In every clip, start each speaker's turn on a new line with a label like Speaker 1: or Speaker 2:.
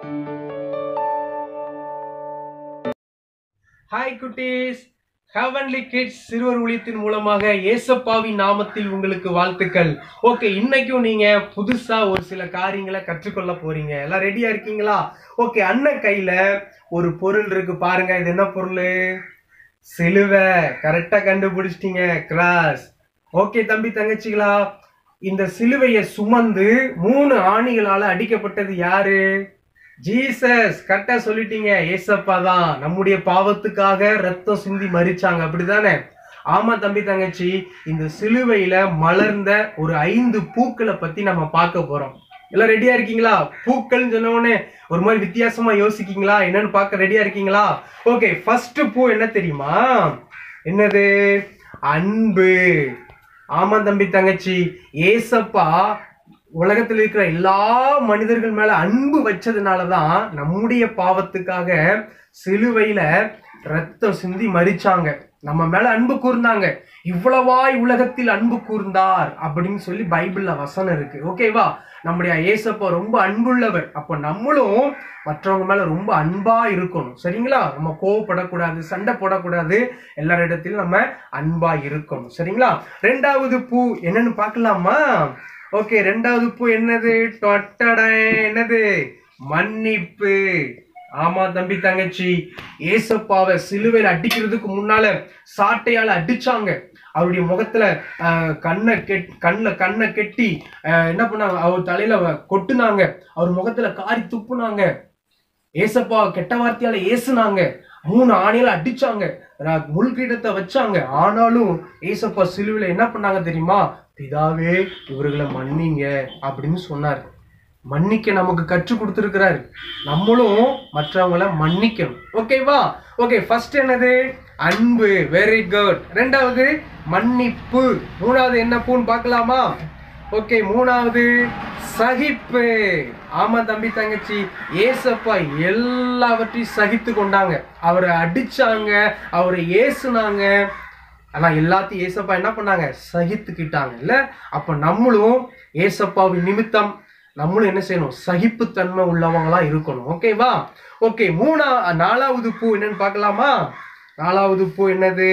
Speaker 1: hi குட்டீஸ் heavenly kids சிறுவர் ஊழியத்தின் மூலமாக ஏசப்பாவின் நாமத்தில் உங்களுக்கு வாழ்த்துக்கள் ஓகே இன்னைக்கும் நீங்க புதுசா ஒரு சில காரியங்களை கற்றுக்கொள்ள போறீங்க எல்லாம் ரெடியா இருக்கீங்களா ஓகே அண்ணன் கையில ஒரு பொருள் இருக்கு பாருங்க இது என்ன பொருள் சிலுவை கரெக்டா கண்டுபிடிச்சிட்டீங்க கிராஸ் ஓகே தம்பி தங்கச்சிகளா இந்த சிலுவையை சுமந்து மூணு ஆணிகளால அடிக்கப்பட்டது யாரு ஜீசஸ் கரெக்டா சொல்லிட்டீங்க ஏசப்பா தான் நம்முடைய பாவத்துக்காக ரத்தம் சிந்தி மறிச்சாங்க அப்படிதானே ஆமா தம்பி தங்கச்சி இந்த சிலுவையில மலர்ந்த ஒரு ஐந்து பூக்களை பத்தி நம்ம பார்க்க போறோம் எல்லாம் ரெடியா இருக்கீங்களா பூக்கள்னு சொன்ன உடனே ஒரு மாதிரி வித்தியாசமா யோசிக்கீங்களா என்னன்னு பார்க்க ரெடியா இருக்கீங்களா ஓகே ஃபர்ஸ்ட் பூ என்ன தெரியுமா என்னது அன்பு ஆமா தம்பி தங்கச்சி ஏசப்பா உலகத்தில் இருக்கிற எல்லா மனிதர்கள் மேல அன்பு வச்சதுனாலதான் நம்முடைய பாவத்துக்காக சிலுவையில ரத்தம் சிந்தி மறிச்சாங்க நம்ம மேல அன்பு கூர்ந்தாங்க இவ்வளவாய் உலகத்தில் அன்பு கூர்ந்தார் அப்படின்னு சொல்லி பைபிள்ல வசனம் இருக்கு ஓகேவா நம்முடைய ஏசப்பா ரொம்ப அன்புள்ளவர் அப்ப நம்மளும் மற்றவங்க மேல ரொம்ப அன்பா இருக்கணும் சரிங்களா நம்ம கோவப்படக்கூடாது சண்டை போடக்கூடாது எல்லாரிடத்திலும் நம்ம அன்பா இருக்கணும் சரிங்களா ரெண்டாவது பூ என்னன்னு பார்க்கலாமா ஓகே ரெண்டாவது பூ என்னது டொட்டடை என்னது மன்னிப்பு ஆமா தம்பி தங்கச்சி ஏசப்பாவை சிலுவையில் அடிக்கிறதுக்கு முன்னால சாட்டையால அடிச்சாங்க அவருடைய முகத்துல ஆஹ், கண்ணை கெட் கண்ணில் கண்ணை கெட்டி ஆஹ், என்ன பண்ணாங்க அவர் தலையில வ- கொட்டுனாங்க அவர் முகத்துல காரி துப்புனாங்க ஏசப்பா கெட்ட வார்த்தையால ஏசுனாங்க மூணு ஆணையில அடிச்சாங்க ர- முள்கிடத்தை வச்சாங்க ஆனாலும் ஏசப்பா சிலுவையில என்ன பண்ணாங்க தெரியுமா பிதாவே இவர்களை மன்னிங்க அப்படின்னு சொன்னார் மன்னிக்க நமக்கு கற்றுக் கொடுத்துருக்கிறாரு நம்மளும் மற்றவங்கள மன்னிக்கணும் ஓகேவா ஓகே ஃபர்ஸ்ட் என்னது அன்பு வெரி குட் ரெண்டாவது மன்னிப்பு மூணாவது என்ன பூன்னு பார்க்கலாமா ஓகே மூணாவது சகிப்பு ஆமா தம்பி தங்கச்சி ஏசப்பா எல்லாவற்றையும் சகித்து கொண்டாங்க அவரை அடிச்சாங்க அவரை ஏசுனாங்க ஆனா எல்லாத்தையும் ஏசப்பா என்ன பண்ணாங்க சகித்துக்கிட்டாங்க இல்ல அப்ப நம்மளும் ஏசப்பாவின் நிமித்தம் நம்மளும் என்ன செய்யணும் சகிப்புத்தன்மை உள்ளவங்களா இருக்கணும் ஓகேவா ஓகே மூணா நாலாவது பூ என்னன்னு பார்க்கலாமா நாலாவது பூ என்னது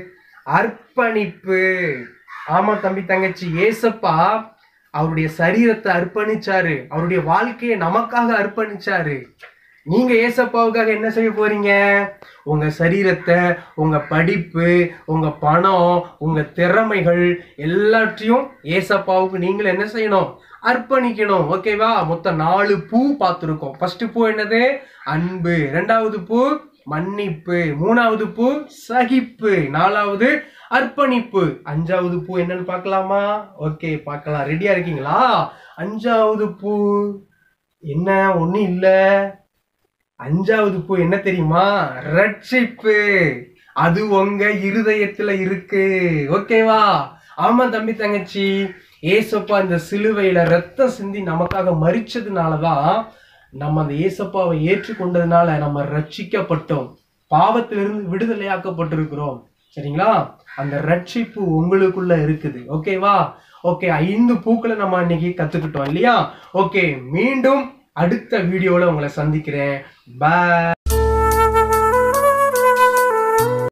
Speaker 1: அர்ப்பணிப்பு ஆமா தம்பி தங்கச்சி ஏசப்பா அவருடைய சரீரத்தை அர்ப்பணிச்சாரு அவருடைய வாழ்க்கையை நமக்காக அர்ப்பணிச்சாரு நீங்க ஏசப்பாவுக்காக என்ன செய்ய போறீங்க உங்க சரீரத்தை உங்க படிப்பு உங்க பணம் உங்க திறமைகள் எல்லாத்தையும் ஏசப்பாவுக்கு நீங்களும் என்ன செய்யணும் அர்ப்பணிக்கணும் ஓகேவா மொத்தம் நாலு பூ பார்த்துருக்கோம் ஃபர்ஸ்ட் பூ என்னது அன்பு ரெண்டாவது பூ மன்னிப்பு மூணாவது பூ சகிப்பு நாலாவது அர்ப்பணிப்பு அஞ்சாவது பூ என்னன்னு பார்க்கலாமா ஓகே பார்க்கலாம் ரெடியா இருக்கீங்களா அஞ்சாவது பூ என்ன ஒண்ணும் இல்ல அஞ்சாவது பூ என்ன தெரியுமா ரட்சிப்பு அது உங்க இருதயத்துல இருக்கு ஓகேவா ஆமா தம்பி தங்கச்சி ஏசப்பா இந்த சிலுவையில ரத்தம் சிந்தி நமக்காக மறிச்சதுனாலதான் நம்ம அந்த ஏசப்பாவை ஏற்றுக்கொண்டதுனால நம்ம ரட்சிக்கப்பட்டோம் பாவத்திலிருந்து விடுதலையாக்கப்பட்டிருக்கிறோம் சரிங்களா அந்த ரட்சிப்பு உங்களுக்குள்ள இருக்குது ஓகேவா ஓகே ஐந்து பூக்களை நம்ம இன்னைக்கு கத்துக்கிட்டோம் இல்லையா ஓகே மீண்டும் அடுத்த வீடியோல உங்களை சந்திக்கிறேன் பாய்